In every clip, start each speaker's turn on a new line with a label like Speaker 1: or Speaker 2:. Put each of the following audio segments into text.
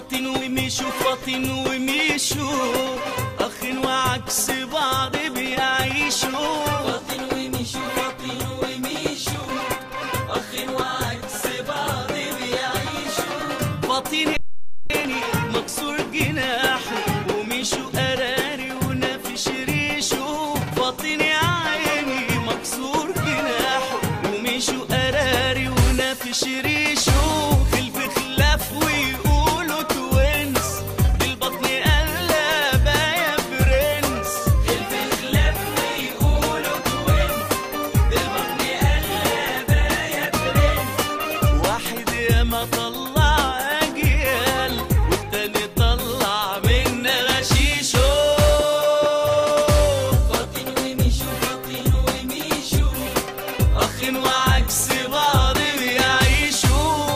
Speaker 1: فاطن ومشوا فاطن ومشوا اخ وعكس بعض بيعيشوا فاطن ومشوا فاطن ومشوا اخ وعكس بعض بيعيشوا فاطن مكسور جناحه ومشوا قراري ونافش ريشه فاطن يا عيني مكسور جناحه ومشوا قراري ونافش ريشه خلف خلاف ويقولوا توينس بالبطن قلبة يا برنس خلف خلاف ويقولوا توينس بالبطن قلبة يا برنس واحد يا ما طلع اجيال والتاني طلع منا غشيشو فاطن ومشو فاطن ومشو اخ وعكس بعض بيعيشوا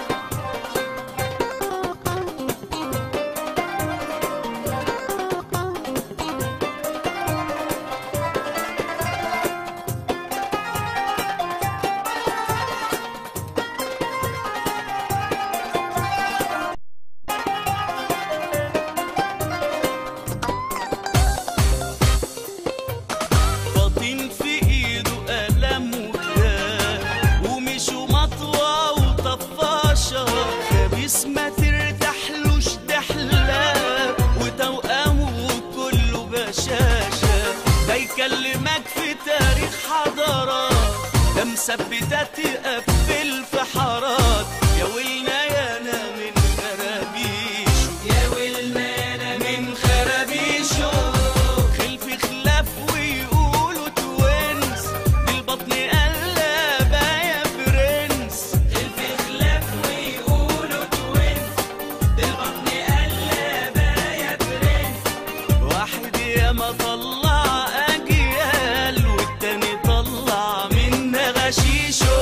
Speaker 1: فاطين في ايده قلم وكتاب ومشوا مطوى وطفاشة خبيث ما ترتاحلوش دحلاب وتوأمه كله بشاشة ده يكلمك في تاريخ حضارات ده مثبتة تقفل في حارات يا ويلنا يا انا من خرابيشه يا ويلنا يا انا من خرابيشه خلف خلاف ويقولوا توينس بالبطن قلبة يا برنس خلف خلاف ويقولوا توينس بالبطن قلبة يا برنس واحد يا ما طلع اجيال والتاني طلع منا غشيشه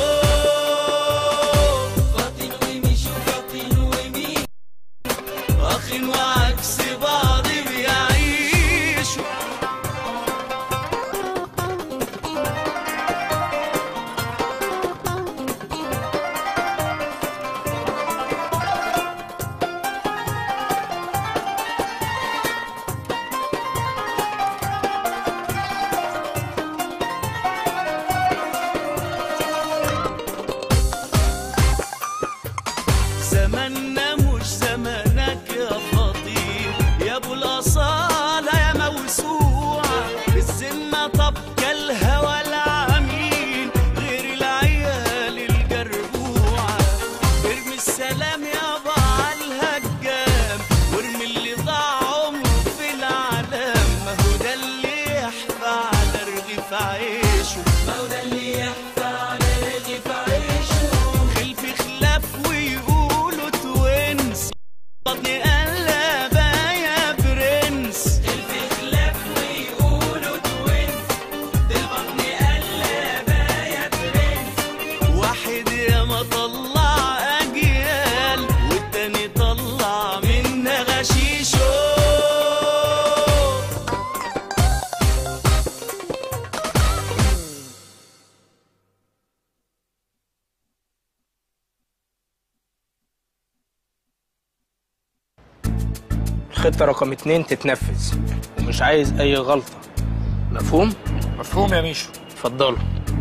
Speaker 1: فاطن ومشو فاطن ومشو اخ وعكس بعض بيعيشوا زماننا مش زمانك يا فاطين يا ابو الاصاله يا موسوعه الذمه طب كالهوى العمين غير العيال الجربوعه ارمي السلام يابا على الهجام وارمي اللي ضاع عمره في العالم ما هو ده اللي يحفى على رغيف عيشه ما هو ده اللي يحفى على رغيف عيشه خلف خلاف ويقولوا توينس بطن قلبة يا برنس خلف خلاف ويقولوا توينس بالبطن قلبة يا برنس واحد يا ما طلع اجيال والتاني طلع منا غشيشه
Speaker 2: الخطة رقم اتنين تتنفذ ومش عايز أي غلطة مفهوم؟
Speaker 3: مفهوم يا ميشو
Speaker 2: اتفضلوا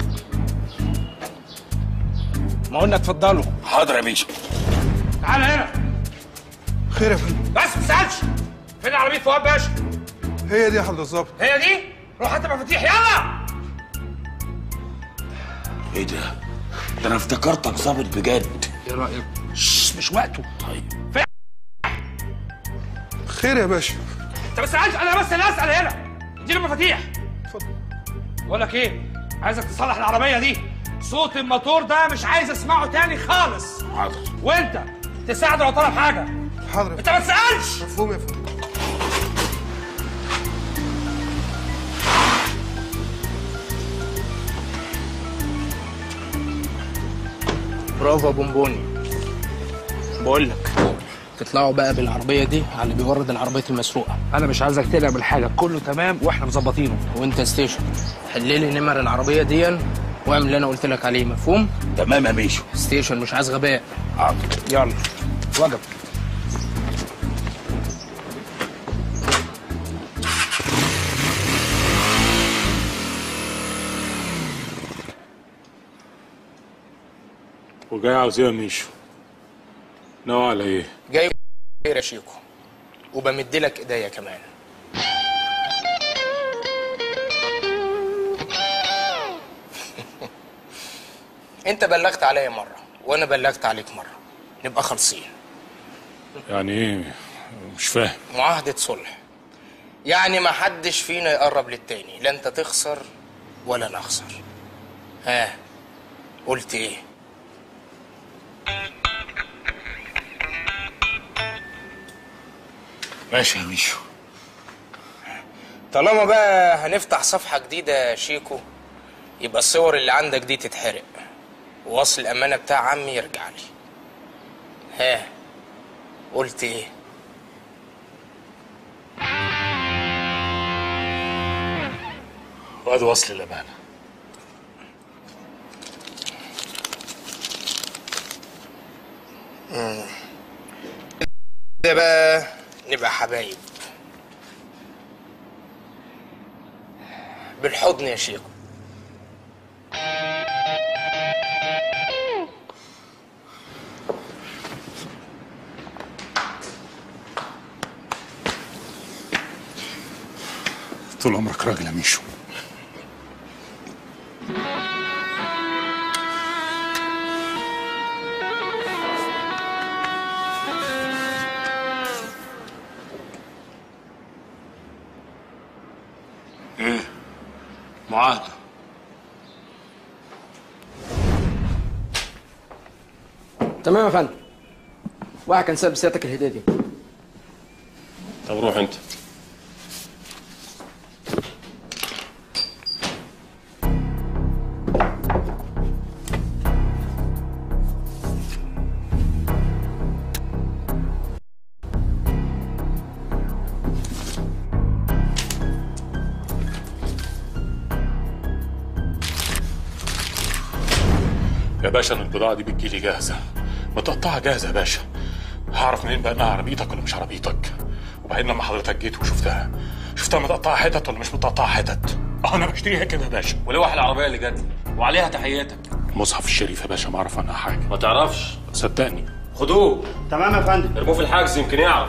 Speaker 2: ما قلنا اتفضلوا
Speaker 3: حاضر يا ميشو تعال هنا
Speaker 4: خير يا فندم
Speaker 3: بس ما تسالش فين عربيه فؤاد باشا
Speaker 4: هي دي يا حضرة الظابط
Speaker 3: هي دي روح هات مفاتيح يلا
Speaker 5: ايه ده؟ ده انا افتكرتك ظابط بجد
Speaker 3: ايه رايك شش مش وقته
Speaker 5: طيب
Speaker 4: خير يا باشا
Speaker 3: انت ما تسالش انا بس اللي اسال هنا اديني المفاتيح
Speaker 4: اتفضل
Speaker 3: بقول لك ايه عايزك تصلح العربيه دي صوت الموتور ده مش عايز اسمعه تاني خالص
Speaker 5: حاضر
Speaker 3: وانت تساعد لو طلب حاجه
Speaker 4: حاضر يا
Speaker 3: انت ما تسالش
Speaker 4: فندم. مفهوم يا فندم
Speaker 2: برافو يا بونبوني بقول لك تطلعوا بقى بالعربية دي على اللي بيورد العربية المسروقة
Speaker 3: انا مش عايزك تقلق من حاجه كله تمام واحنا مظبطينه
Speaker 2: وانت ستيشن حل لي نمر العربية دي واعمل اللي انا قلت لك عليه مفهوم؟
Speaker 5: تمام يا ميشو
Speaker 2: ستيشن مش عايز غباء
Speaker 5: حاضر
Speaker 3: يلا وجب
Speaker 6: وجاي عاوز ايه يا ميشو ناوي على ايه
Speaker 2: جاي خير يا شيكو وبمدلك ايديا كمان انت بلغت عليا مره وانا بلغت عليك مره نبقى خالصين
Speaker 6: يعني ايه مش فاهم
Speaker 2: معاهده صلح يعني ما حدش فينا يقرب للتاني لا انت تخسر ولا انا اخسر ها قلت ايه
Speaker 6: ماشي يا ميشو
Speaker 2: طالما بقى هنفتح صفحة جديدة يا شيكو يبقى الصور اللي عندك دي تتحرق ووصل الأمانة بتاع عمي يرجع لي ها قلت ايه
Speaker 6: وادي وصل الامانه
Speaker 2: ده بقى نبقى حبايب بالحضن يا شيكو
Speaker 6: طول عمرك راجل يا ميشو ايه معاهده
Speaker 7: تمام يا فندم واحد كان ساب سيادتك الهديه دي
Speaker 6: طب روح انت يا باشا انا البضاعه دي بتجيلي جاهزه متقطعه جاهزه يا باشا هعرف منين بقى انها عربيتك ولا مش عربيتك وبعدين لما حضرتك جيت وشفتها شفتها متقطعه حتت ولا مش متقطعه حتت اه انا بشتريها كده يا باشا
Speaker 5: ولوح العربيه اللي جت وعليها تحياتك
Speaker 6: المصحف الشريف يا باشا ما اعرف عنها حاجه
Speaker 5: ما تعرفش
Speaker 6: صدقني
Speaker 5: خدوه
Speaker 8: تمام يا فندم
Speaker 5: ارموه في الحجز يمكن يعرف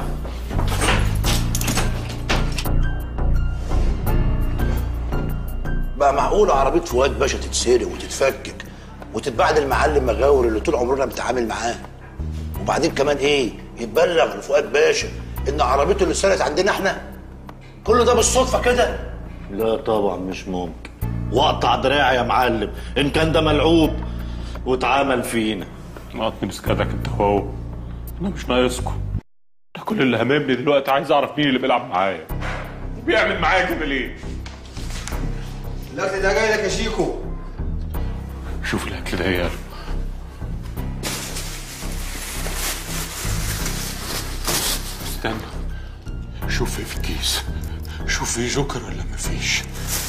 Speaker 9: بقى معقول عربية فؤاد باشا تتسرق وتتفكك وتتباع للمعلم مغاور اللي طول عمرنا بنتعامل معاه وبعدين كمان ايه يتبلغ لفؤاد باشا ان عربيته اللي اتسرقت عندنا احنا كل ده بالصدفة كده
Speaker 8: لا طبعا مش ممكن واقطع دراعي يا معلم ان كان ده ملعوب واتعامل فينا
Speaker 6: نقط من سكاتك انت هو انا مش ناقصكم ده كل اللي هممني دلوقتي عايز اعرف مين اللي بيلعب معايا وبيعمل معايا كده ليه
Speaker 10: الاكل ده جاي لك يا شيكو
Speaker 6: شوف الاكل ده يا استنى شوف ايه في الكيس شوف في جوكر ولا مفيش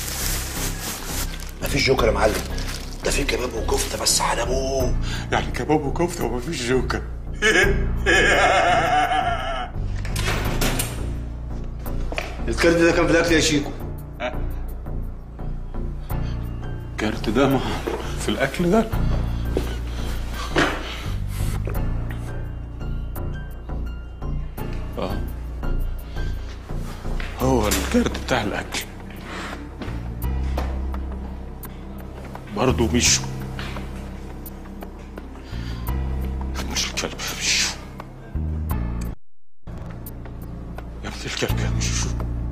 Speaker 9: مفيش جوكر يا معلم ده في كباب وكفتة بس على ابوه
Speaker 6: يعني كباب وكفته ومفيش جوكر
Speaker 10: الكارت ده كان في الاكل يا شيكو
Speaker 6: الكارت ده ما في الاكل ده اه هو الكارت بتاع الاكل برضه مشوا مش الكلب مشوا يا ابن الكلب يا مشوا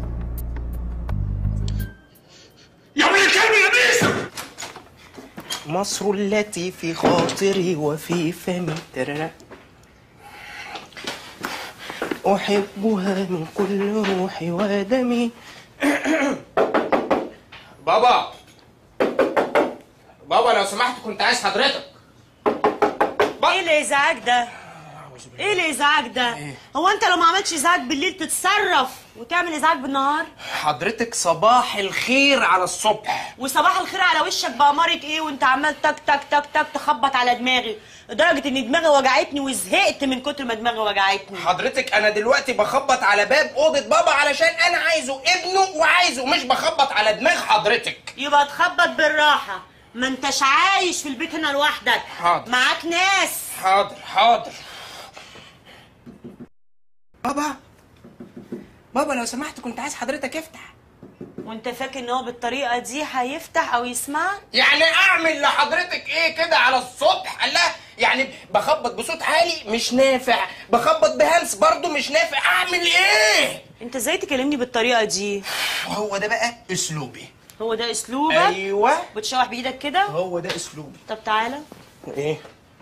Speaker 6: يا ابن الكلب يا ميسو
Speaker 2: مصر التي في خاطري وفي فمي ترى أحبها من كل روحي ودمي بابا بابا لو سمحت كنت عايز حضرتك
Speaker 11: ايه الازعاج ده؟ ايه الازعاج ده؟ هو انت لو ما عملتش ازعاج بالليل تتصرف وتعمل ازعاج بالنهار؟
Speaker 2: حضرتك صباح الخير على الصبح
Speaker 11: وصباح الخير على وشك بأمارة ايه وانت عمال تك تك تك تك تخبط على دماغي لدرجة ان دماغي وجعتني وزهقت من كتر ما دماغي وجعتني
Speaker 2: حضرتك انا دلوقتي بخبط على باب اوضه بابا علشان انا عايزه ابنه وعايزه مش بخبط على دماغ حضرتك
Speaker 11: يبقى تخبط بالراحة ما انتش عايش في البيت هنا لوحدك
Speaker 2: حاضر.
Speaker 11: معاك ناس
Speaker 2: حاضر حاضر بابا بابا لو سمحت كنت عايز حضرتك افتح
Speaker 11: وانت فاكر ان هو بالطريقه دي هيفتح او يسمعك
Speaker 2: يعني اعمل لحضرتك ايه كده على الصبح الله يعني بخبط بصوت عالي مش نافع بخبط بهمس برضو مش نافع اعمل ايه
Speaker 11: انت ازاي تكلمني بالطريقه دي
Speaker 2: هو ده بقى اسلوبي
Speaker 11: هو ده اسلوبك
Speaker 2: ايوه
Speaker 11: بتشوح بايدك كده
Speaker 2: هو ده اسلوبي
Speaker 11: طب تعالى
Speaker 2: ايه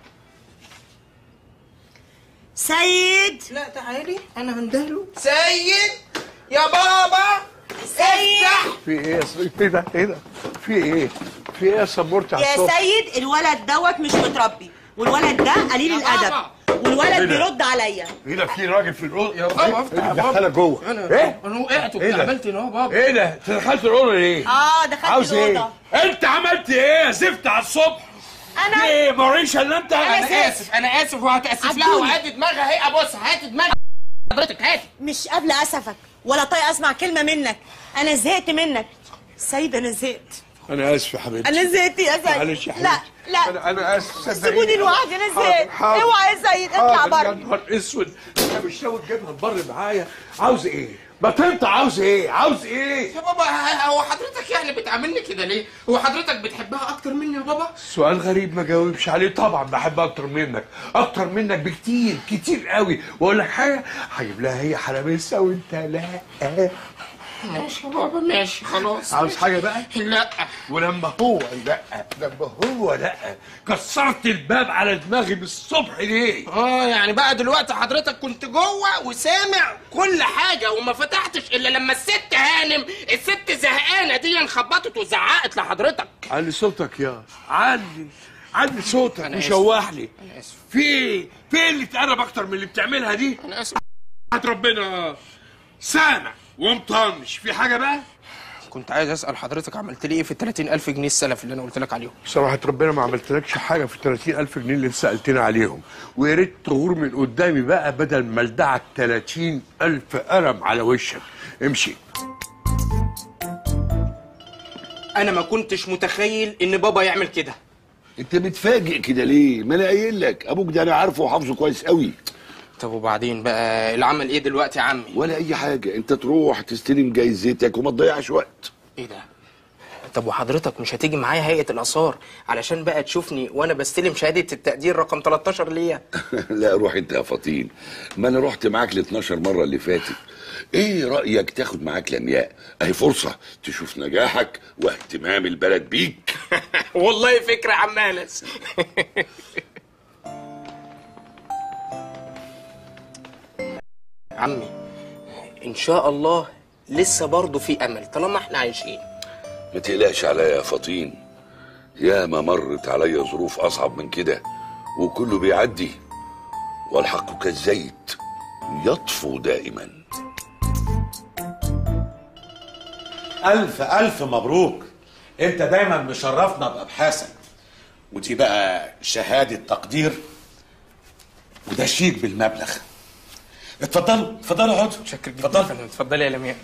Speaker 11: سيد
Speaker 2: لا تعالي انا هندهله سيد يا بابا
Speaker 11: سيد
Speaker 4: في ايه يا صديقي؟ ايه ده ايه ده في ايه في ايه يا سمورتي على
Speaker 11: يا
Speaker 4: الصبح
Speaker 11: سيد الولد دوت مش متربي والولد ده قليل
Speaker 2: يا
Speaker 11: الادب
Speaker 2: بابا.
Speaker 11: والولد
Speaker 4: إيه ده؟
Speaker 11: بيرد عليا
Speaker 4: ايه ده في راجل في الاوضه
Speaker 2: يا بابا افتح
Speaker 4: ايه
Speaker 2: يا
Speaker 4: اللي
Speaker 2: بابا
Speaker 4: دخلك جوه
Speaker 2: انا
Speaker 4: ايه
Speaker 2: انا وقعت
Speaker 4: إيه ده؟
Speaker 2: وعملت ان هو بابا
Speaker 4: ايه ده انت دخلت الاوضه ليه
Speaker 11: اه دخلت
Speaker 4: عاوز
Speaker 11: الاوضه
Speaker 4: ايه انت عملت ايه يا زفت على الصبح
Speaker 11: انا
Speaker 4: ايه موريش الا انت
Speaker 2: انا اسف انا اسف وهتاسف لها
Speaker 11: عدوني.
Speaker 2: وهات دماغها اهي ابص هات دماغها حضرتك هات
Speaker 11: مش قابله اسفك ولا طايقه اسمع كلمه منك انا زهقت منك سيد انا زهقت
Speaker 4: انا اسف يا حبيبتي
Speaker 11: انا زهقت يا سيد
Speaker 4: معلش يا حبيبتي
Speaker 11: لا لا
Speaker 4: انا انا اسف صدقيني.
Speaker 11: سيبوني لوحدي انا
Speaker 4: حاضر،
Speaker 11: زهقت
Speaker 4: حاضر.
Speaker 11: اوعى يا سيد اطلع
Speaker 4: حاضر، يا
Speaker 11: بره
Speaker 4: نهار اسود انا مش ناوي تجيبها تبر معايا عاوز ايه ما انت عاوز ايه عاوز ايه
Speaker 2: يا بابا ه- هو حضرتك يعني بتعاملني كده ليه هو حضرتك بتحبها اكتر مني يا بابا
Speaker 4: سؤال غريب ما جاوبش عليه طبعا بحب اكتر منك اكتر منك بكتير كتير قوي واقول لك حاجه هجيب لها هي حلبسه وانت لا
Speaker 2: ماشي يا بابا ماشي خلاص
Speaker 4: عاوز حاجه بقى
Speaker 2: لا
Speaker 4: ولما هو لا لما هو لا كسرت الباب على دماغي بالصبح ليه
Speaker 2: اه يعني بقى دلوقتي حضرتك كنت جوه وسامع كل حاجه وما فتحتش الا لما الست هانم الست زهقانه دي خبطت وزعقت لحضرتك
Speaker 4: علي صوتك يا علي علي صوتك
Speaker 2: أنا آسف.
Speaker 4: وشوح لي
Speaker 2: انا اسف
Speaker 4: في ايه في ايه اللي تقرب اكتر من اللي بتعملها دي
Speaker 2: انا اسف
Speaker 4: هات ربنا سامع ومطنش في حاجه بقى
Speaker 2: كنت عايز اسال حضرتك عملت لي ايه في ال 30000 جنيه السلف اللي انا قلت لك عليهم
Speaker 4: بصراحة ربنا ما عملتلكش حاجة في 30000 جنيه اللي انت سألتني عليهم ويا ريت تغور من قدامي بقى بدل ما لدعك 30000 قلم على وشك امشي
Speaker 2: انا ما كنتش متخيل ان بابا يعمل كده
Speaker 5: انت متفاجئ كده ليه ما انا قايل لك ابوك ده انا عارفه وحافظه كويس قوي
Speaker 2: طب وبعدين بقى العمل ايه دلوقتي يا عمي
Speaker 5: ولا اي حاجه انت تروح تستلم جايزتك وما تضيعش وقت
Speaker 2: ايه ده طب وحضرتك مش هتيجي معايا هيئه الاثار علشان بقى تشوفني وانا بستلم شهاده التقدير رقم 13 ليا
Speaker 5: لا روح انت يا فطين ما انا رحت معاك ال 12 مره اللي فاتت ايه رايك تاخد معاك لمياء اهي فرصه تشوف نجاحك واهتمام البلد بيك
Speaker 2: والله فكره يا عم انس عمي ان شاء الله لسه برضه في امل طالما احنا عايشين
Speaker 5: ما تقلقش عليا يا فطين يا ما مرت عليا ظروف اصعب من كده وكله بيعدي والحق كالزيت يطفو دائما
Speaker 12: ألف ألف مبروك أنت دايما مشرفنا بأبحاثك ودي بقى شهادة تقدير وده شيك بالمبلغ اتفضلوا اتفضلوا اقعدوا
Speaker 2: شكرا جدا
Speaker 12: اتفضل.
Speaker 2: يا فندم. اتفضلي يا لمياء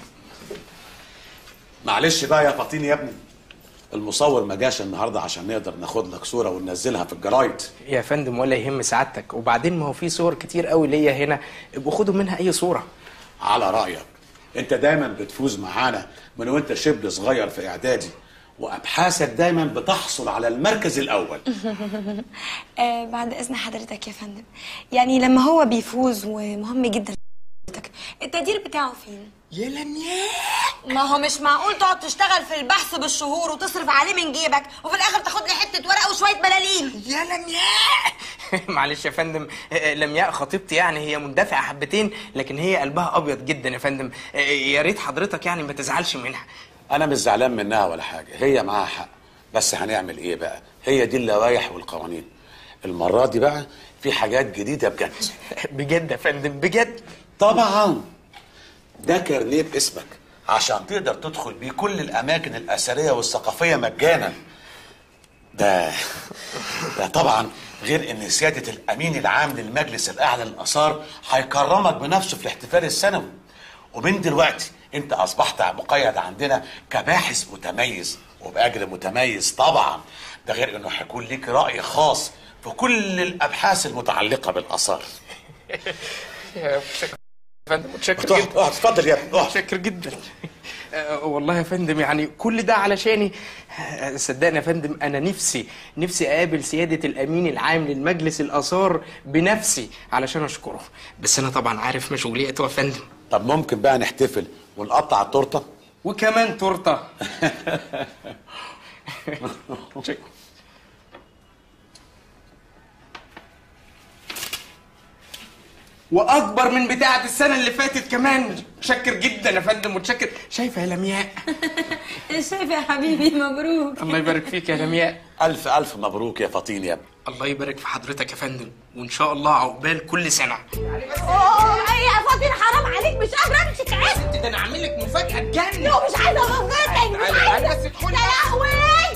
Speaker 12: معلش بقى يا فاطين يا ابني المصور ما جاش النهارده عشان نقدر ناخد لك صوره وننزلها في الجرايد
Speaker 2: يا فندم ولا يهم سعادتك وبعدين ما هو في صور كتير قوي ليا هنا ابقوا خدوا منها اي صوره
Speaker 12: على رايك انت دايما بتفوز معانا من وانت شبل صغير في اعدادي وابحاثك دايما بتحصل على المركز الاول
Speaker 13: آه بعد اذن حضرتك يا فندم يعني لما هو بيفوز ومهم جدا حضرتك التقدير بتاعه فين
Speaker 2: يا لمياء
Speaker 11: ما هو مش معقول تقعد تشتغل في البحث بالشهور وتصرف عليه من جيبك وفي الاخر تاخد لي حته ورقه وشويه بلالين
Speaker 2: يا لمياء معلش يا فندم آه، لمياء خطيبتي يعني هي مندفعه حبتين لكن هي قلبها ابيض جدا يا فندم آه، يا ريت حضرتك يعني ما تزعلش منها
Speaker 12: انا مش زعلان منها ولا حاجه هي معاها حق بس هنعمل ايه بقى هي دي اللوائح والقوانين المره دي بقى في حاجات جديده بجد
Speaker 2: بجد يا فندم بجد
Speaker 12: طبعا ده كارنيه باسمك عشان تقدر تدخل بيه كل الاماكن الاثريه والثقافيه مجانا ده ده طبعا غير ان سياده الامين العام للمجلس الاعلى للاثار هيكرمك بنفسه في الاحتفال السنوي ومن دلوقتي انت اصبحت مقيد عندنا كباحث متميز وباجر متميز طبعا ده غير انه هيكون ليك راي خاص في كل الابحاث المتعلقه بالاثار
Speaker 2: يا شكرا يا فندم متشكر
Speaker 12: اقعد
Speaker 2: جدا
Speaker 12: اقعد اتفضل يا ابني اقعد
Speaker 2: متشكر جدا آه، والله يا فندم يعني كل ده علشاني آه، صدقني يا فندم انا نفسي نفسي اقابل سياده الامين العام للمجلس الاثار بنفسي علشان اشكره بس انا طبعا عارف مشغوليته يا فندم
Speaker 12: طب ممكن بقى نحتفل ونقطع التورته
Speaker 2: وكمان تورته شكرا واكبر من بتاعه السنه اللي فاتت كمان متشكر جدا يا فندم متشكر شايفه يا لمياء
Speaker 13: شايف يا حبيبي مبروك
Speaker 2: الله يبارك فيك يا لمياء
Speaker 12: الف الف مبروك يا فطين يا ابني
Speaker 2: الله يبارك في حضرتك يا فندم وان شاء الله عقبال كل سنه
Speaker 11: اوه ايه يا فاطين حرام عليك مش قادره امسك عيب
Speaker 2: ده انا عامل لك مفاجاه تجنن
Speaker 11: لو مش عايزه افضلك مش
Speaker 2: تعالي، تعالي
Speaker 11: عايزه
Speaker 2: بس ادخلي.
Speaker 11: يا لهوي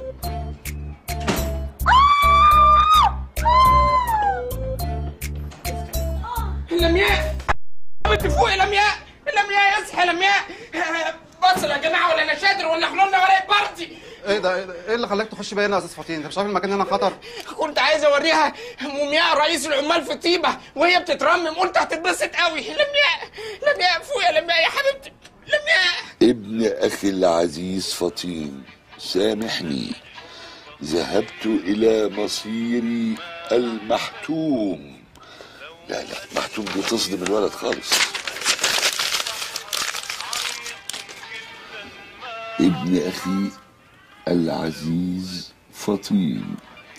Speaker 2: لمياء انت فوق يا لمياء لمياء اصحى يا لمياء بصل يا جماعه ولا انا شادر ولا احنا لنا ولا بارتي
Speaker 10: ايه ده ايه ده؟ ايه اللي خلاك تخش بينا يا استاذ فطين انت مش عارف المكان هنا خطر
Speaker 2: كنت عايز اوريها مومياء رئيس العمال في طيبه وهي بتترمم قلت هتتبسط قوي لمياء لمياء فوق يا لمياء يا حبيبتي لمياء
Speaker 5: ابن أخي العزيز فطين سامحني ذهبت إلى مصيري المحتوم لا لا محتوم دي تصدم الولد خالص ابن أخي العزيز فطين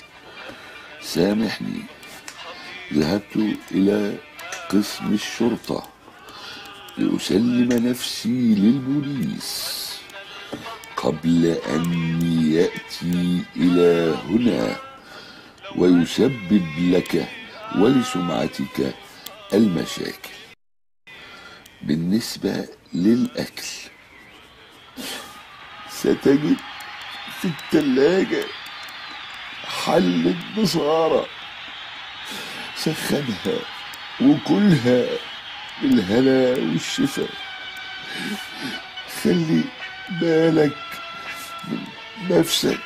Speaker 5: سامحني ذهبت إلى قسم الشرطة لأسلم نفسي للبوليس قبل أن يأتي إلى هنا ويسبب لك ولسمعتك المشاكل بالنسبة للأكل ستجد في الثلاجة حلة بصارة سخنها وكلها بالهنا والشفا خلي بالك من نفسك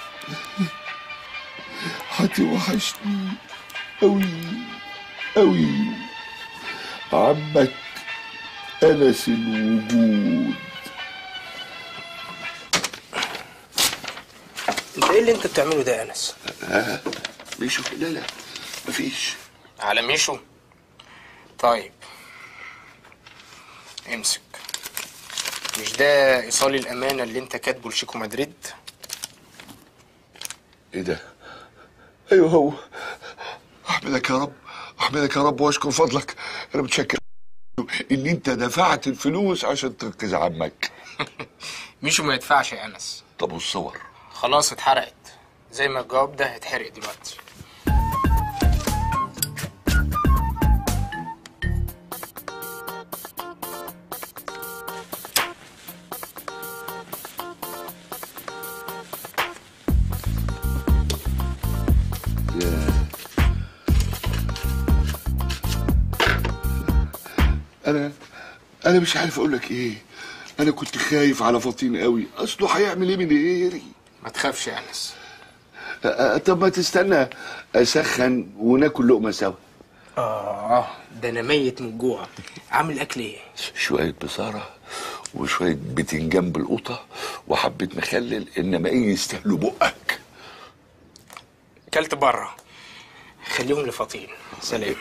Speaker 5: هتوحشني أوي أوي عمك أنس الوجود
Speaker 2: انت ايه اللي انت بتعمله ده يا انس
Speaker 5: آه ميشو لا لا مفيش
Speaker 2: على ميشو طيب امسك مش ده ايصال الامانه اللي انت كاتبه لشيكو مدريد
Speaker 5: ايه ده ايوه هو احمدك يا رب احمدك يا رب واشكر فضلك انا متشكر ان انت دفعت الفلوس عشان تنقذ عمك
Speaker 2: ميشو ما يدفعش يا انس
Speaker 5: طب والصور
Speaker 2: خلاص اتحرقت زي ما الجواب ده هيتحرق دلوقتي
Speaker 5: انا انا مش عارف اقول لك ايه انا كنت خايف على فطين قوي اصله هيعمل ايه من غيري
Speaker 2: ما تخافش يا انس
Speaker 5: أ- أ- طب ما تستنى اسخن وناكل لقمه سوا
Speaker 2: اه ده انا ميت من الجوع عامل اكل ايه
Speaker 5: شويه بصاره وشويه بتنجان بالقطه وحبه مخلل انما ايه يستاهلوا بقك
Speaker 2: كلت بره خليهم لفطين سلام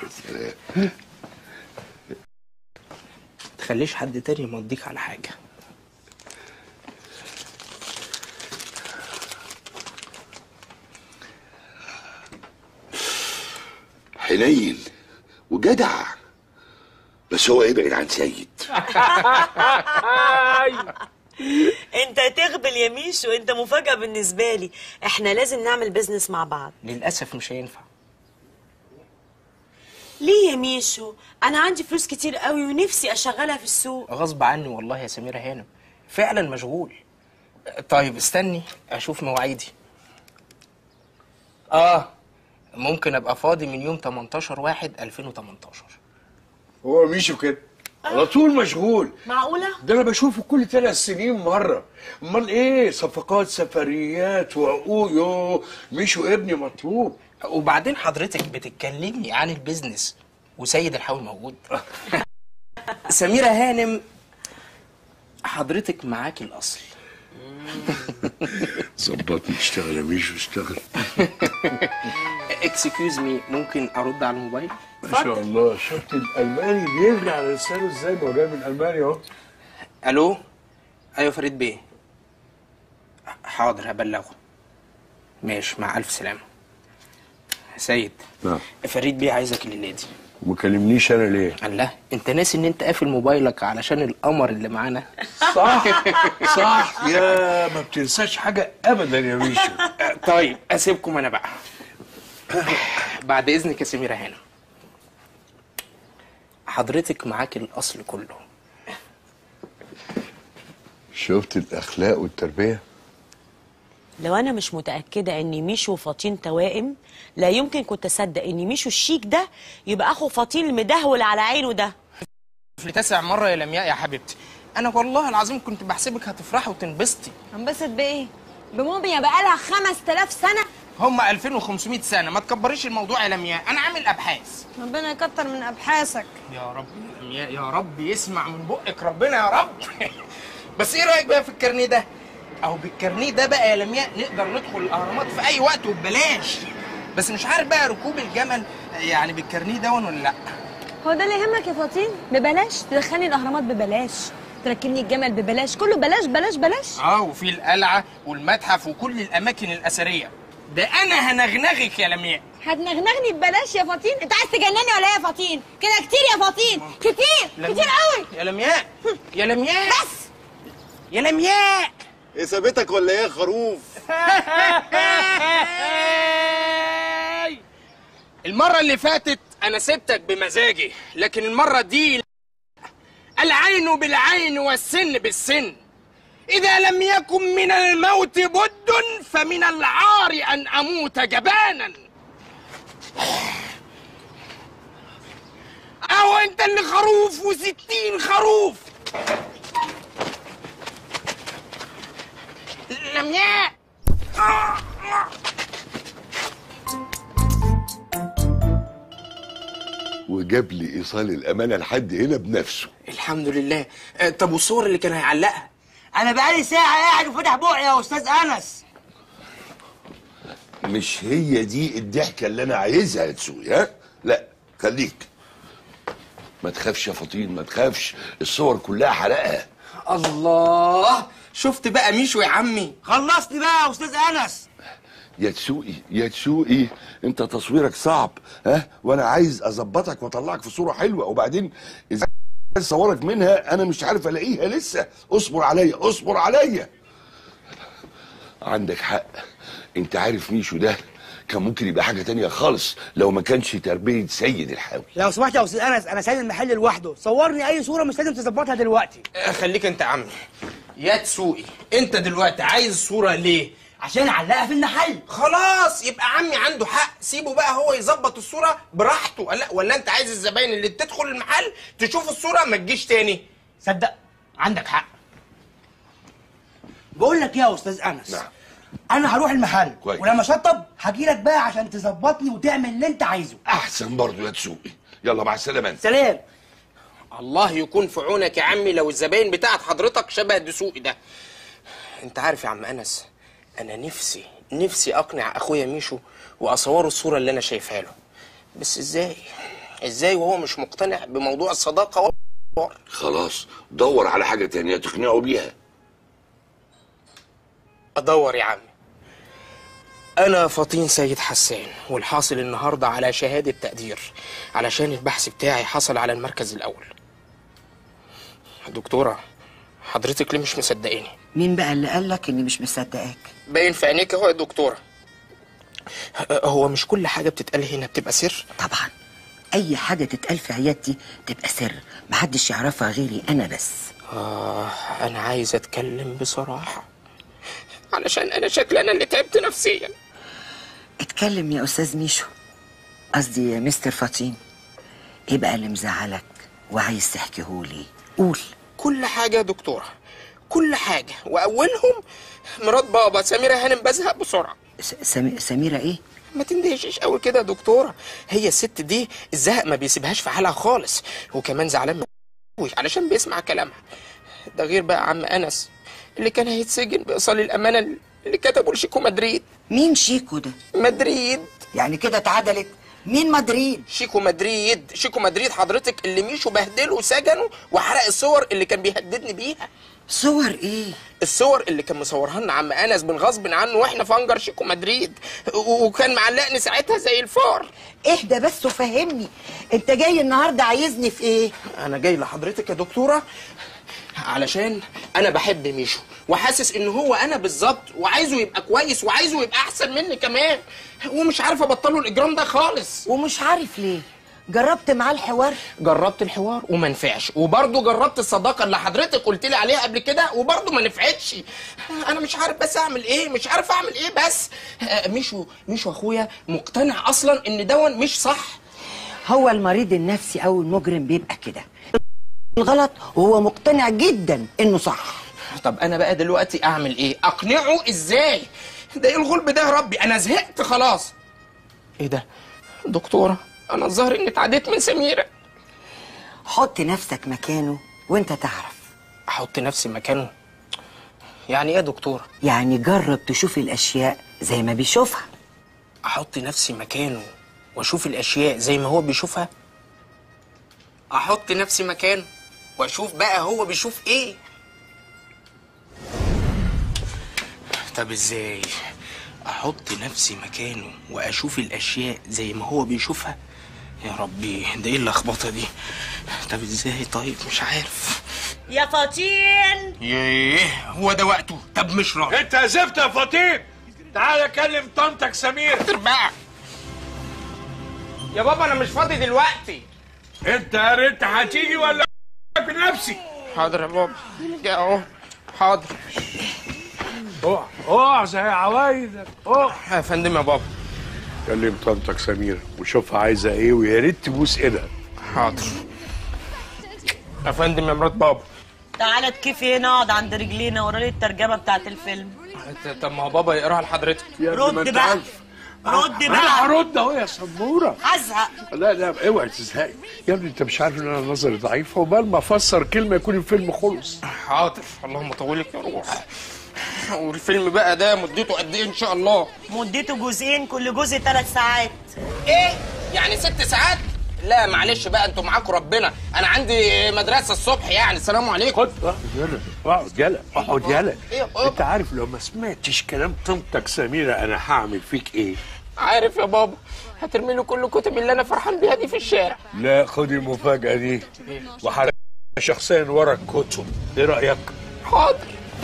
Speaker 2: تخليش حد تاني يمضيك على حاجه
Speaker 5: حنين وجدع بس هو يبعد عن سيد
Speaker 11: انت تغبل يا ميشو انت مفاجأة بالنسبة لي احنا لازم نعمل بيزنس مع بعض
Speaker 2: للاسف مش هينفع
Speaker 11: ليه يا ميشو انا عندي فلوس كتير قوي ونفسي اشغلها في السوق
Speaker 2: غصب عني والله يا سميرة هانم فعلا مشغول طيب استني اشوف مواعيدي اه ممكن ابقى فاضي من يوم 18 واحد 2018
Speaker 14: هو ميشو كده
Speaker 4: على طول مشغول
Speaker 11: معقوله
Speaker 4: ده انا بشوفه كل ثلاث سنين مره امال ايه صفقات سفريات وعقوق مشوا ابني مطلوب
Speaker 2: وبعدين حضرتك بتتكلمي عن البيزنس وسيد الحول موجود سميرة هانم حضرتك معاكي الأصل
Speaker 4: ظبطني اشتغل يا ميشو اشتغل
Speaker 2: اكسكيوز مي ممكن أرد على الموبايل؟
Speaker 4: ما شاء الله شفت الالماني بيجري على لسانه ازاي ما هو جاي من المانيا اهو
Speaker 2: ألو أيوة فريد بيه حاضر هبلغه ماشي مع ألف سلامة سيد
Speaker 4: نعم
Speaker 2: فريد بيه عايزك الليلة دي
Speaker 4: وما كلمنيش انا ليه
Speaker 2: الله انت ناسي ان انت قافل موبايلك علشان القمر اللي معانا
Speaker 4: صح صح يا ما بتنساش حاجه ابدا يا ميشو
Speaker 2: طيب اسيبكم انا بقى بعد اذنك يا سميرة هانم حضرتك معاك الاصل كله
Speaker 4: شفت الاخلاق والتربيه
Speaker 11: لو انا مش متاكده ان ميشو وفاطين توائم لا يمكن كنت اصدق ان ميشو الشيك ده يبقى اخو فاطين المدهول على عينه ده
Speaker 2: في تاسع مرة يا لمياء يا حبيبتي انا والله العظيم كنت بحسبك هتفرحي وتنبسطي
Speaker 13: انبسط بايه بموميا بقالها 5000 سنه
Speaker 2: هم 2500 سنة ما تكبريش الموضوع يا لمياء انا عامل ابحاث
Speaker 13: ربنا يكتر من ابحاثك
Speaker 2: يا رب يا لمياء يا رب يسمع من بقك ربنا يا رب بس ايه رايك بقى في الكارنيه ده اهو بالكارنيه ده بقى يا لمياء نقدر ندخل الاهرامات في اي وقت وببلاش بس مش عارف بقى ركوب الجمل يعني بالكارنيه ده ولا لا
Speaker 13: هو ده اللي يهمك يا فاطين ببلاش تدخلني الاهرامات ببلاش تركبني الجمل ببلاش كله بلاش بلاش بلاش
Speaker 2: اه وفي القلعه والمتحف وكل الاماكن الاثريه ده انا هنغنغك يا لمياء
Speaker 13: هتنغنغني ببلاش يا فاطين انت عايز تجنني ولا ايه يا فاطين كده كتير يا فاطين كتير
Speaker 2: لمياء.
Speaker 13: كتير قوي
Speaker 2: يا لمياء يا لمياء بس يا لمياء
Speaker 14: ايه ثابتك ولا ايه يا خروف
Speaker 2: المرة اللي فاتت أنا سبتك بمزاجي لكن المرة دي لا. العين بالعين والسن بالسن إذا لم يكن من الموت بد فمن العار أن أموت جبانا أو أنت اللي خروف وستين خروف لمياء
Speaker 4: وجاب لي ايصال الامانه لحد هنا بنفسه
Speaker 2: الحمد لله آه، طب والصور اللي كان هيعلقها
Speaker 15: انا بقالي ساعه قاعد وفاتح بوعي يا استاذ انس
Speaker 5: مش هي دي الضحكه اللي انا عايزها يا تسوقي ها لا خليك ما تخافش يا فطين ما تخافش الصور كلها حرقها
Speaker 2: الله شفت بقى ميشو يا عمي
Speaker 15: خلصني بقى يا استاذ انس
Speaker 5: يا تسوقي يا تسوقي انت تصويرك صعب ها وانا عايز اظبطك واطلعك في صوره حلوه وبعدين اذا عايز اصورك منها انا مش عارف الاقيها لسه اصبر عليا اصبر عليا عندك حق انت عارف ميشو ده كان ممكن يبقى حاجه تانية خالص لو ما كانش تربيه سيد الحاوي
Speaker 15: لو سمحت يا استاذ انس انا سايب المحل لوحده صورني اي صوره مش لازم تظبطها دلوقتي
Speaker 2: آه، خليك انت يا عمي يا تسوقي انت دلوقتي عايز الصورة ليه
Speaker 15: عشان اعلقها في المحل
Speaker 2: خلاص يبقى عمي عنده حق سيبه بقى هو يظبط الصورة براحته لا ولا انت عايز الزباين اللي تدخل المحل تشوف الصورة ما تجيش تاني
Speaker 15: صدق عندك حق بقول لك ايه يا استاذ انس
Speaker 5: نعم.
Speaker 15: انا هروح المحل
Speaker 5: كويس.
Speaker 15: ولما اشطب هجي لك بقى عشان تظبطني وتعمل اللي انت عايزه
Speaker 5: احسن برضه يا تسوقي يلا مع السلامه انت
Speaker 15: سلام
Speaker 2: الله يكون في عونك يا عمي لو الزباين بتاعت حضرتك شبه دسوقي ده انت عارف يا عم انس انا نفسي نفسي اقنع اخويا ميشو واصوره الصوره اللي انا شايفها له بس ازاي ازاي وهو مش مقتنع بموضوع الصداقه والحوار
Speaker 5: خلاص دور على حاجه تانية تقنعه بيها
Speaker 2: ادور يا عمي انا فطين سيد حسان والحاصل النهارده على شهاده تقدير علشان البحث بتاعي حصل على المركز الاول دكتوره حضرتك ليه مش مصدقاني
Speaker 16: مين بقى اللي قالك اني مش مصدقاك
Speaker 2: باين في عينيك اهو يا دكتوره هو مش كل حاجه بتتقال هنا بتبقى سر
Speaker 16: طبعا اي حاجه تتقال في عيادتي تبقى سر محدش يعرفها غيري انا بس
Speaker 2: آه أنا عايز أتكلم بصراحة علشان أنا شكلي أنا اللي تعبت نفسيا
Speaker 16: اتكلم يا استاذ ميشو قصدي يا مستر فاطين ايه بقى اللي مزعلك وعايز تحكيهولي قول
Speaker 2: كل حاجة يا دكتورة كل حاجة وأولهم مرات بابا سميرة هانم بزهق بسرعة
Speaker 16: س- سمي... سميرة ايه؟
Speaker 2: ما تندهشش قوي كده يا دكتورة هي الست دي الزهق ما بيسيبهاش في حالها خالص وكمان زعلان من أوي علشان بيسمع كلامها ده غير بقى عم أنس اللي كان هيتسجن بإيصال الأمانة اللي كتبه لشيكو مدريد
Speaker 16: مين شيكو ده؟
Speaker 2: مدريد
Speaker 16: يعني كده اتعدلت مين مدريد؟
Speaker 2: شيكو مدريد شيكو مدريد حضرتك اللي ميشو بهدله وسجنه وحرق الصور اللي كان بيهددني بيها
Speaker 16: صور ايه؟
Speaker 2: الصور اللي كان مصورها لنا عم انس بالغصب عنه واحنا في انجر شيكو مدريد و- وكان معلقني ساعتها زي الفار
Speaker 16: اهدى بس وفهمني انت جاي النهارده عايزني في ايه؟
Speaker 2: انا جاي لحضرتك يا دكتوره علشان انا بحب ميشو وحاسس ان هو انا بالظبط وعايزه يبقى كويس وعايزه يبقى احسن مني كمان ومش عارف ابطله الاجرام ده خالص
Speaker 16: ومش عارف ليه جربت معاه الحوار
Speaker 2: جربت الحوار وما نفعش وبرضه جربت الصداقه اللي حضرتك قلت لي عليها قبل كده وبرضه ما نفعتش انا مش عارف بس اعمل ايه مش عارف اعمل ايه بس آه، ميشو ميشو اخويا مقتنع اصلا ان دون مش صح
Speaker 16: هو المريض النفسي او المجرم بيبقى كده الغلط وهو مقتنع جدا انه صح
Speaker 2: طب انا بقى دلوقتي اعمل ايه اقنعه ازاي ده ايه الغلب ده يا ربي انا زهقت خلاص ايه ده دكتوره انا الظاهر اني اتعديت من سميره
Speaker 16: حط نفسك مكانه وانت تعرف
Speaker 2: احط نفسي مكانه يعني ايه يا دكتوره
Speaker 16: يعني جرب تشوف الاشياء زي ما بيشوفها
Speaker 2: احط نفسي مكانه واشوف الاشياء زي ما هو بيشوفها احط نفسي مكانه واشوف بقى هو بيشوف ايه طب ازاي احط نفسي مكانه واشوف الاشياء زي ما هو بيشوفها يا ربي ده ايه اللخبطه دي طب ازاي طيب مش عارف
Speaker 11: يا فطين
Speaker 2: ياه هو ده وقته طب مش راضي
Speaker 3: انت يا زفت يا فطيم تعالى كلم طنطك سمير
Speaker 2: تربع يا بابا انا مش فاضي دلوقتي
Speaker 3: انت يا ريت هتيجي ولا بنفسي
Speaker 2: حاضر يا بابا جاي اهو حاضر
Speaker 3: اقع اقع زي عوايدك اقع
Speaker 2: يا فندم يا بابا
Speaker 4: كلم طنطك سميرة وشوفها عايزة ايه ويا ريت تبوس ايدها
Speaker 2: حاضر يا فندم يا مرات بابا
Speaker 11: تعالى تكفي هنا اقعد عند رجلينا ورا لي الترجمه بتاعت الفيلم
Speaker 2: طب ما هو بابا يقراها لحضرتك
Speaker 11: رد بقى رد
Speaker 4: انا
Speaker 11: بقى
Speaker 4: هرد اهو يا سمورة
Speaker 11: هزهق
Speaker 4: لا لا اوعي تزهقي يا ابني انت مش عارف ان انا نظري ضعيف عقبال ما افسر كلمه يكون الفيلم خلص
Speaker 2: حاضر اللهم طولك يا روح والفيلم بقى ده مدته قد ايه ان شاء الله
Speaker 11: مدته جزئين كل جزء ثلاث ساعات
Speaker 2: ايه يعني ست ساعات لا معلش بقى انتوا معاكم ربنا انا عندي مدرسه الصبح يعني السلام عليكم
Speaker 4: خد يلا اقعد يلا اقعد يلا
Speaker 2: إيه يا بابا؟
Speaker 4: انت عارف لو ما سمعتش كلام طنطك سميرة انا هعمل فيك ايه
Speaker 2: عارف يا بابا هترمي له كل الكتب اللي انا فرحان بيها دي في الشارع
Speaker 4: لا خد المفاجأة دي وحرق شخصيا ورا الكتب ايه رأيك؟
Speaker 2: حاضر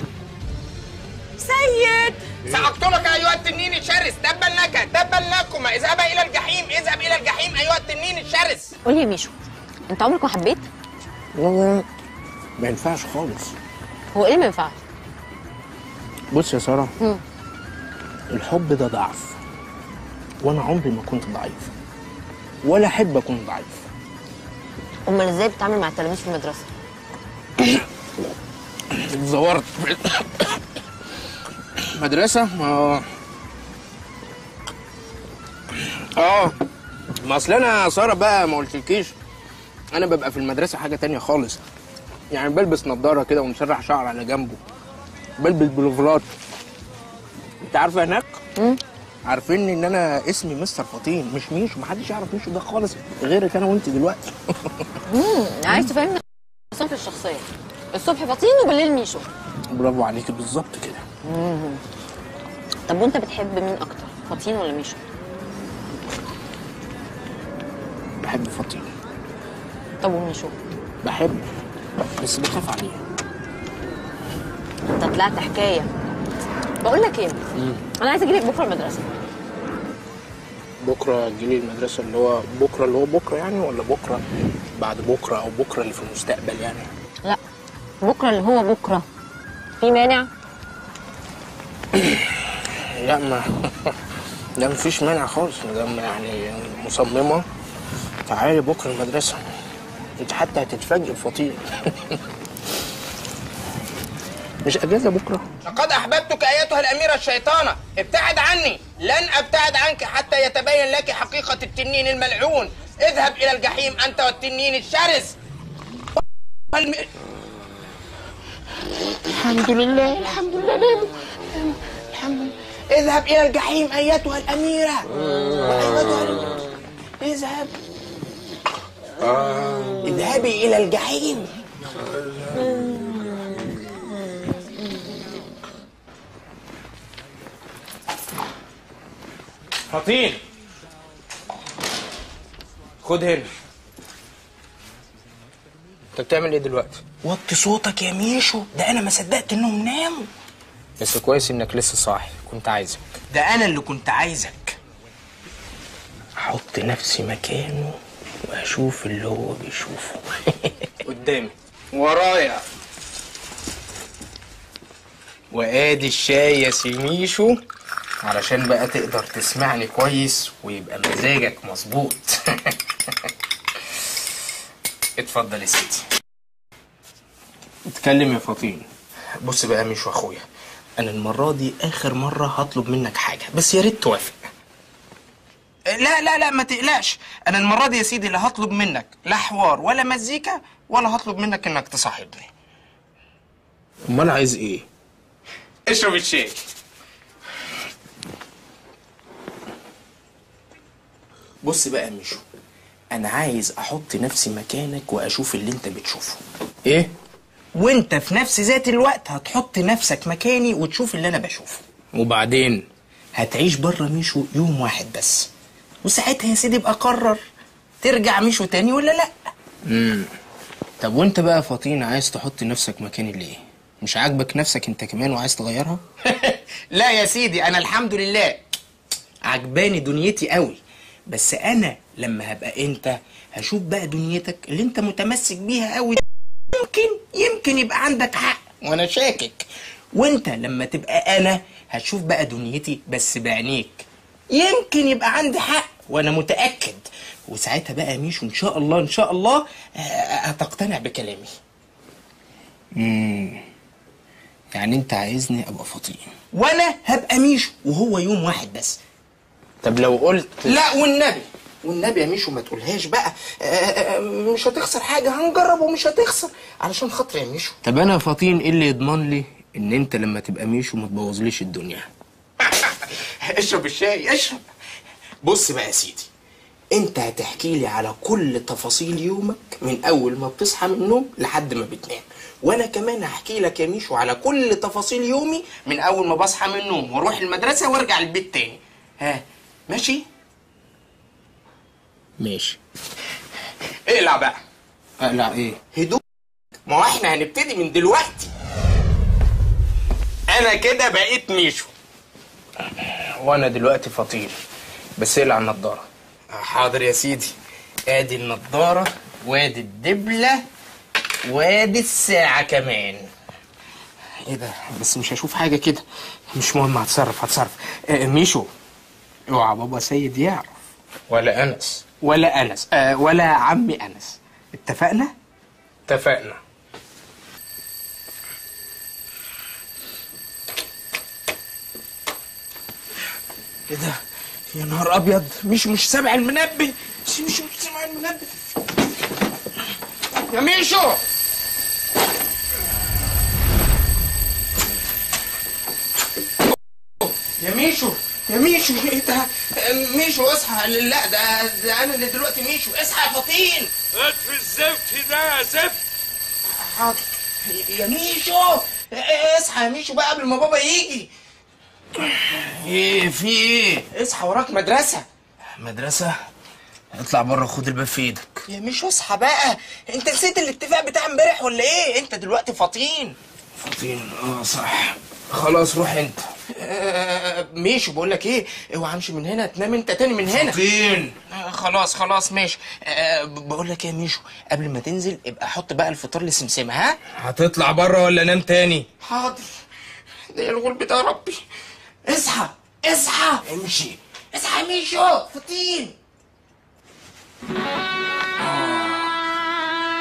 Speaker 11: سيد
Speaker 2: سأقتلك أيها التنين الشرس تبا لك تبا لكما اذهب إلى الجحيم اذهب إلى الجحيم أيها التنين الشرس
Speaker 17: قول لي يا ميشو انت عمرك ما حبيت
Speaker 2: والله ما ينفعش خالص
Speaker 17: هو ايه ما ينفعش
Speaker 2: بص يا سارة
Speaker 17: مم.
Speaker 2: الحب ده ضعف وأنا عمري ما كنت ضعيف ولا أحب أكون ضعيف
Speaker 17: امال ازاي بتتعامل مع التلاميذ في المدرسه
Speaker 2: اتزورت مدرسة ما اه ما اصل انا يا سارة بقى ما قلتلكيش انا ببقى في المدرسة حاجة تانية خالص يعني بلبس نظارة كده ومسرح شعر على جنبه بلبس بلوفرات انت عارفة هناك؟ عارفين ان انا اسمي مستر فطين مش ميشو محدش يعرف ميشو ده خالص غيرك انا وانت دلوقتي
Speaker 17: امم عايز تفهمني صنف الشخصيه الصبح فطين وبالليل ميشو
Speaker 2: برافو عليكي بالظبط كده
Speaker 17: مم. طب وانت بتحب مين اكتر فطين ولا ميشو
Speaker 2: بحب فطين
Speaker 17: طب وميشو
Speaker 2: بحب بس بخاف عليه
Speaker 17: انت طلعت حكايه بقول لك ايه انا عايز اجيلك بكره المدرسه
Speaker 2: بكره تجيلي المدرسه اللي هو بكره اللي هو بكره يعني ولا بكره بعد بكره او بكره اللي في المستقبل يعني
Speaker 17: لا بكره اللي هو بكره في مانع
Speaker 2: لا ما لا مفيش مانع خالص ما دام يعني مصممه تعالي بكره المدرسه انت حتى هتتفاجئ بفطير مش اجازه بكره لقد احببتك ايتها الاميره الشيطانه ابتعد عني لن ابتعد عنك حتى يتبين لك حقيقه التنين الملعون اذهب الى الجحيم انت والتنين الشرس الم... الحمد لله الحمد لله نام. الحمد لله اذهب الى الجحيم ايتها الاميره ايتها الأميرة. اذهب اذهبي الى الجحيم فطين خد هنا انت بتعمل ايه دلوقتي؟ وطي صوتك يا ميشو ده انا ما صدقت انهم ناموا بس كويس انك لسه صاحي كنت عايزك ده انا اللي كنت عايزك احط نفسي مكانه واشوف اللي هو بيشوفه قدامي ورايا وادي الشاي يا سيميشو علشان بقى تقدر تسمعني كويس ويبقى مزاجك مظبوط اتفضل يا سيدي اتكلم يا فطين بص بقى يا ميشو اخويا انا المره دي اخر مره هطلب منك حاجه بس يا ريت توافق لا لا لا ما تقلقش انا المره دي يا سيدي لا هطلب منك لا حوار ولا مزيكا ولا هطلب منك انك تصاحبني امال عايز ايه اشرب الشاي بص بقى يا ميشو انا عايز احط نفسي مكانك واشوف اللي انت بتشوفه ايه وانت في نفس ذات الوقت هتحط نفسك مكاني وتشوف اللي انا بشوفه وبعدين هتعيش بره ميشو يوم واحد بس وساعتها يا سيدي ابقى قرر ترجع ميشو تاني ولا لا امم طب وانت بقى يا فطين عايز تحط نفسك مكاني ليه مش عاجبك نفسك انت كمان وعايز تغيرها لا يا سيدي انا الحمد لله عجباني دنيتي قوي بس انا لما هبقى انت هشوف بقى دنيتك اللي انت متمسك بيها قوي يمكن يمكن يبقى عندك حق وانا شاكك وانت لما تبقى انا هتشوف بقى دنيتي بس بعينيك يمكن يبقى عندي حق وانا متاكد وساعتها بقى يا ميشو ان شاء الله ان شاء الله آه، هتقتنع بكلامي امم يعني انت عايزني ابقى فطين وانا هبقى ميشو وهو يوم واحد بس طب لو قلت لا والنبي والنبي يا ميشو ما تقولهاش بقى آه، آه، مش هتخسر حاجه هنجرب ومش هتخسر علشان خاطر يا ميشو طب انا يا فطين ايه اللي يضمن لي ان انت لما تبقى ميشو ما تبوظليش الدنيا اشرب الشاي اشرب بص بقى يا سيدي انت هتحكي لي على كل تفاصيل يومك من اول ما بتصحى من النوم لحد ما بتنام وانا كمان هحكي لك يا ميشو على كل تفاصيل يومي من اول ما بصحى من النوم واروح المدرسه وارجع البيت تاني ها ماشي ماشي اقلع بقى اقلع ايه هدوء ما هو احنا هنبتدي من دلوقتي انا كده بقيت ميشو وانا دلوقتي فطير بس اقلع النضاره حاضر يا سيدي ادي النضاره وادي الدبله وادي الساعه كمان ايه ده بس مش هشوف حاجه كده مش مهم هتصرف هتصرف آه ميشو اوعى بابا سيد يعرف ولا انس ولا انس آه ولا عمي انس اتفقنا اتفقنا ايه ده يا نهار ابيض مش مش سامع المنبه مش مش مش سامع المنبه يا ميشو يا ميشو يا ميشو ايه ده ميشو اصحى لا ده, ده انا اللي دلوقتي ميشو اصحى يا فطين
Speaker 3: اطفي الزفت ده يا زفت
Speaker 2: حاضر يا ميشو اصحى يا ميشو بقى قبل ما بابا يجي ايه في ايه اصحى وراك مدرسة مدرسة اطلع بره خد الباب في ايدك يا ميشو اصحى بقى انت نسيت الاتفاق بتاع امبارح ولا ايه انت دلوقتي فطين فطين اه صح خلاص روح انت آه ماشي بقول لك ايه اوعى امشي من هنا تنام انت تاني من هنا
Speaker 3: فطين.
Speaker 2: آه خلاص خلاص ماشي آه بقول لك ايه يا ميشو قبل ما تنزل ابقى حط بقى الفطار لسمسمه ها هتطلع بره ولا نام تاني حاضر ده إيه الغول بتاع ربي اصحى اصحى امشي اصحى يا ميشو فطين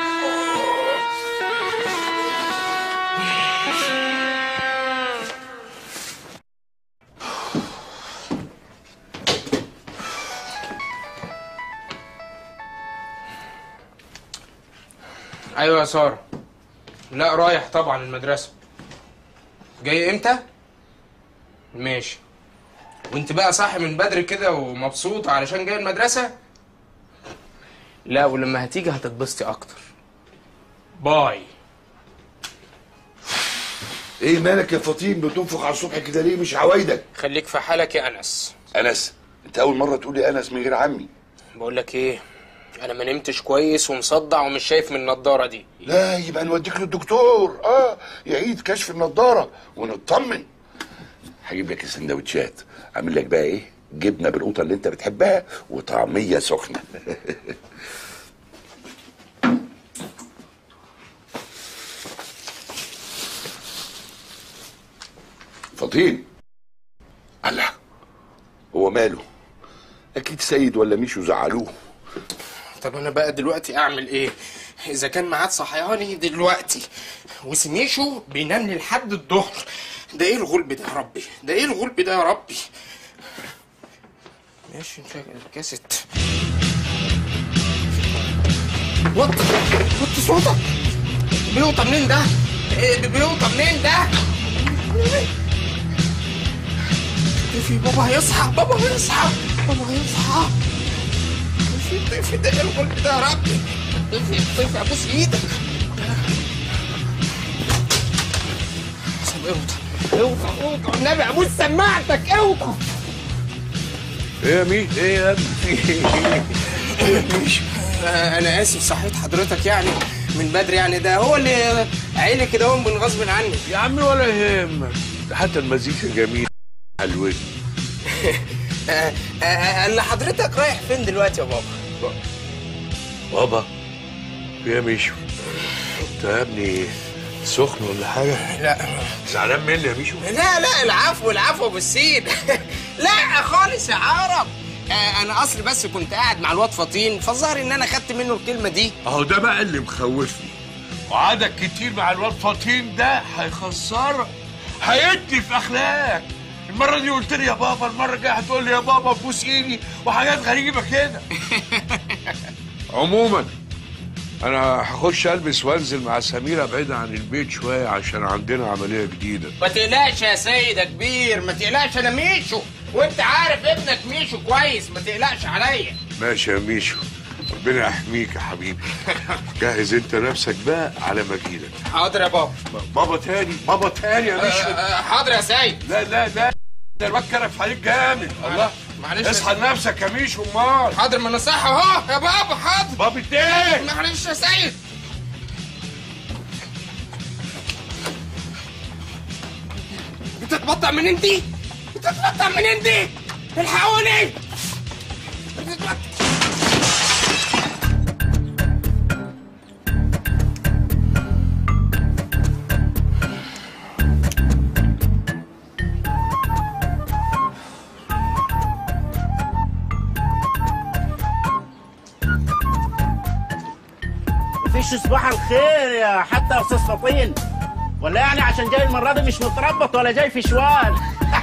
Speaker 2: ايوه يا ساره لا رايح طبعا المدرسه جاي امتى ماشي وانت بقى صاحي من بدري كده ومبسوط علشان جاي المدرسه لا ولما هتيجي هتتبسطي اكتر باي
Speaker 5: ايه مالك يا فطين بتنفخ على الصبح كده ليه مش عوايدك
Speaker 2: خليك في حالك يا انس
Speaker 5: انس انت اول مره تقول لي انس من غير عمي
Speaker 2: بقول لك ايه انا ما نمتش كويس ومصدع ومش شايف من النضاره دي
Speaker 5: لا يبقى نوديك للدكتور اه يعيد كشف النضاره ونطمن هجيب لك السندوتشات عامل لك بقى ايه جبنه بالقوطه اللي انت بتحبها وطعميه سخنه فطين الله هو ماله اكيد سيد ولا ميشو زعلوه
Speaker 2: طب انا بقى دلوقتي اعمل ايه اذا كان ميعاد صحياني دلوقتي وسميشو بينام لي لحد الظهر ده ايه الغلب ده يا ربي ده ايه الغلب ده يا ربي ماشي نشغل الكاسيت وطي وطي صوتك بيوطى منين ده إيه بيوطى منين ده في بابا هيصحى بابا هيصحى بابا هيصحى في الضيف ده ايه الغلب ده يا ربي ضيف ضيف ابوس ايدك طب اوطى اوطى اوطى والنبي ابوس سماعتك اوطى
Speaker 4: ايه يا مين ايه يا ابني في ايه
Speaker 2: مش انا اسف صحيت حضرتك يعني من بدري يعني ده هو اللي عيني كده هو من غصب عني
Speaker 4: يا عمي ولا يهمك ده حتى المزيكا جميل حلوين
Speaker 2: آه، آه، اللي حضرتك رايح فين دلوقتي يا بابا
Speaker 4: بابا يا ميشو انت يا ابني سخن ولا حاجه
Speaker 2: لا
Speaker 4: زعلان مني يا ميشو
Speaker 2: لا لا العفو العفو بالسين لا خالص يا عرب آه، انا اصلي بس كنت قاعد مع الواد فطين فظهر ان انا خدت منه الكلمه دي
Speaker 4: اهو ده بقى اللي مخوفني وعدد كتير مع الواد فطين ده هيخسرك هيدي في اخلاقك المره دي قلت لي يا بابا المره الجايه هتقول لي يا بابا بوس ايدي وحاجات غريبه كده عموما انا هخش البس وانزل مع سميره بعيدة عن البيت شويه عشان عندنا عمليه جديده
Speaker 2: ما تقلقش يا سيد يا كبير ما تقلقش انا ميشو وانت عارف ابنك ميشو كويس ما تقلقش عليا
Speaker 4: ماشي يا ميشو ربنا يحميك يا حبيبي جهز انت نفسك بقى على ما اجيلك
Speaker 2: حاضر يا بابا
Speaker 4: بابا تاني بابا تاني يا ميشو
Speaker 2: آه، آه، حاضر يا سيد
Speaker 4: لا لا لا ده الواد كرف عليك جامد الله
Speaker 2: معلش
Speaker 4: اصحى لنفسك يا ميشو امال
Speaker 2: حاضر ما انا صح اهو يا بابا حاضر
Speaker 4: بابا تاني
Speaker 2: معلش يا سيد بتتبطع منين دي؟ بتتبطع منين دي؟ الحقوني بتتبطع
Speaker 18: مفيش صباح الخير يا حتى يا استاذ فطين ولا يعني عشان جاي المره دي مش متربط ولا جاي في شوال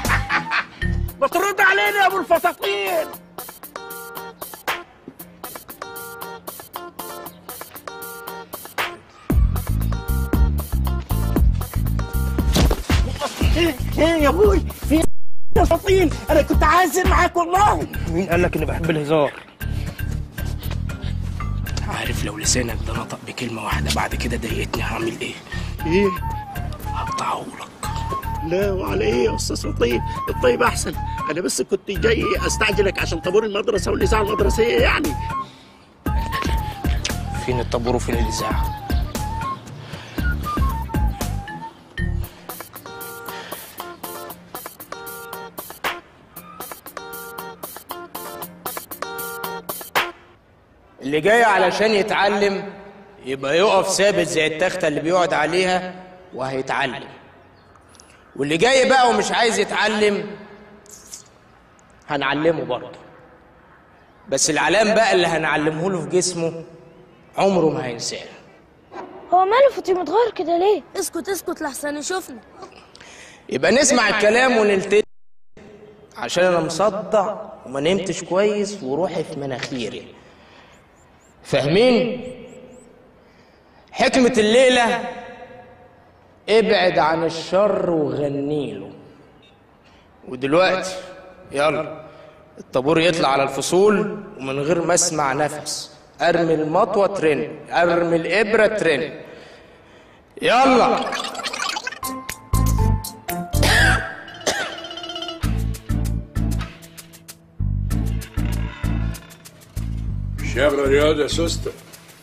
Speaker 18: بترد علينا يا ابو الفطاطين ايه ايه يا ابوي في يا فطين انا كنت عازم معاك والله
Speaker 2: مين قال لك اني بحب الهزار؟ عارف لو لسانك ده نطق بكلمة واحدة بعد كده ضايقتني هعمل ايه؟
Speaker 18: ايه
Speaker 2: هقطعه لك
Speaker 18: لا وعلى ايه يا استاذ فطين الطيب احسن انا بس كنت جاي استعجلك عشان طابور المدرسه والاذاعه المدرسيه يعني
Speaker 2: فين الطابور وفين الإذاعة؟ اللي جاي علشان يتعلم يبقى يقف ثابت زي التختة اللي بيقعد عليها وهيتعلم واللي جاي بقى ومش عايز يتعلم هنعلمه برضه بس العلام بقى اللي هنعلمه له في جسمه عمره ما هينساه
Speaker 19: هو ماله فطيم متغير كده ليه؟ اسكت اسكت لحسن يشوفنا
Speaker 2: يبقى نسمع الكلام ونلتزم عشان انا مصدع وما نمتش كويس وروحي في مناخيري فاهمين حكمة الليلة ابعد عن الشر وغنيله ودلوقتي يلا الطابور يطلع على الفصول ومن غير ما اسمع نفس ارمي المطوة ترن ارمي الابرة ترن يلا
Speaker 4: شغل رياضة يا سوستة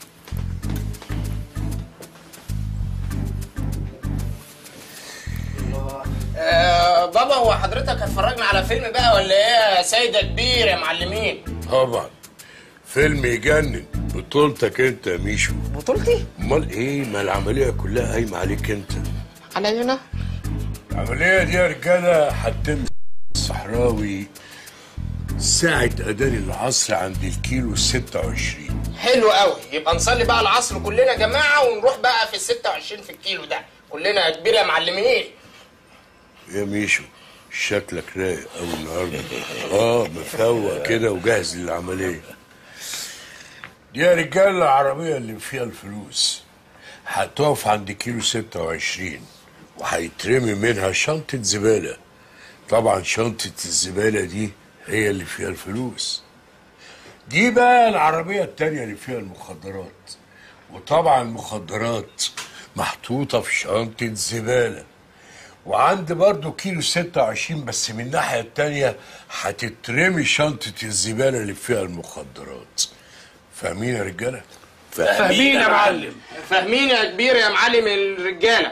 Speaker 2: آه بابا هو حضرتك هتفرجنا على فيلم بقى ولا ايه يا سيدة كبير يا معلمين
Speaker 4: طبعا فيلم يجنن بطولتك انت يا ميشو
Speaker 2: بطولتي؟
Speaker 4: امال ايه ما العملية كلها قايمة عليك انت
Speaker 2: على هنا
Speaker 4: العملية دي يا رجالة هتتم الصحراوي ساعة أذان العصر عند الكيلو 26
Speaker 2: حلو قوي يبقى نصلي بقى العصر كلنا يا جماعة ونروح بقى في ال 26 في الكيلو ده كلنا يا كبير يا معلمين
Speaker 4: يا ميشو شكلك رايق أوي النهاردة اه مفوق كده وجاهز للعملية دي يا رجالة العربية اللي فيها الفلوس هتقف عند كيلو 26 وهيترمي منها شنطة زبالة طبعا شنطة الزبالة دي هي اللي فيها الفلوس دي بقى العربية التانية اللي فيها المخدرات وطبعا المخدرات محطوطة في شنطة زبالة وعند برضو كيلو 26 بس من الناحية التانية هتترمي شنطة الزبالة اللي فيها المخدرات فاهمين يا رجالة؟
Speaker 2: فاهمين يا معلم فاهمين يا كبير يا معلم الرجالة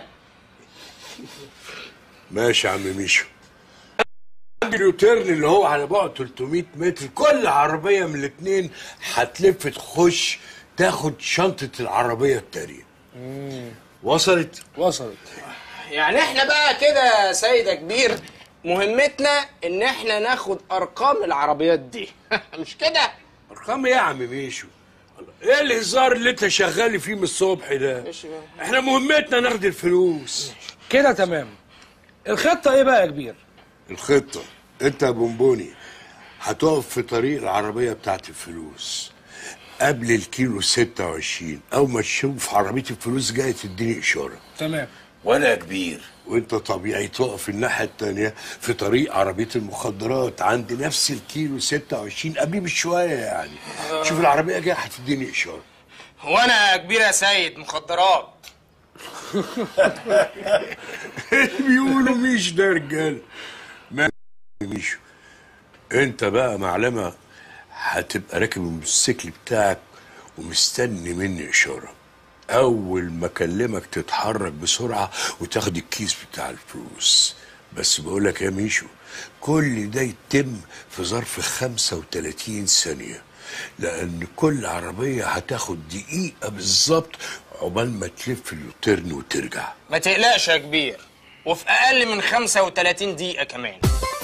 Speaker 4: ماشي يا عم ميشو عندي اليوتيرن اللي هو على بعد 300 متر كل عربية من الاتنين هتلف تخش تاخد شنطة العربية التانية وصلت؟
Speaker 2: وصلت يعني احنا بقى كده يا سيدة كبير مهمتنا ان احنا ناخد ارقام العربيات دي مش كده
Speaker 4: ارقام ايه يا عم ميشو؟ ايه الهزار اللي انت شغال فيه من الصبح ده؟ احنا مهمتنا ناخد الفلوس
Speaker 3: كده تمام الخطة ايه بقى يا كبير؟
Speaker 4: الخطة انت يا بونبوني هتقف في طريق العربية بتاعت الفلوس قبل الكيلو 26 اول ما تشوف عربية الفلوس جاية تديني اشارة
Speaker 3: تمام
Speaker 4: وانا يا كبير وانت طبيعي تقف الناحية التانية في طريق عربية المخدرات عند نفس الكيلو 26 قبليه بشوية يعني شوف العربية جاية هتديني اشارة
Speaker 2: هو انا يا كبير يا سيد مخدرات
Speaker 4: بيقولوا مش ده رجال ما مش انت بقى معلمة هتبقى راكب الموتوسيكل بتاعك ومستني مني اشارة اول ما اكلمك تتحرك بسرعة وتاخد الكيس بتاع الفلوس بس بقولك يا ميشو كل ده يتم في ظرف 35 ثانية لأن كل عربية هتاخد دقيقة بالظبط عقبال ما تلف اليوتيرن وترجع
Speaker 2: ما تقلقش يا كبير وفي اقل من 35 دقيقة كمان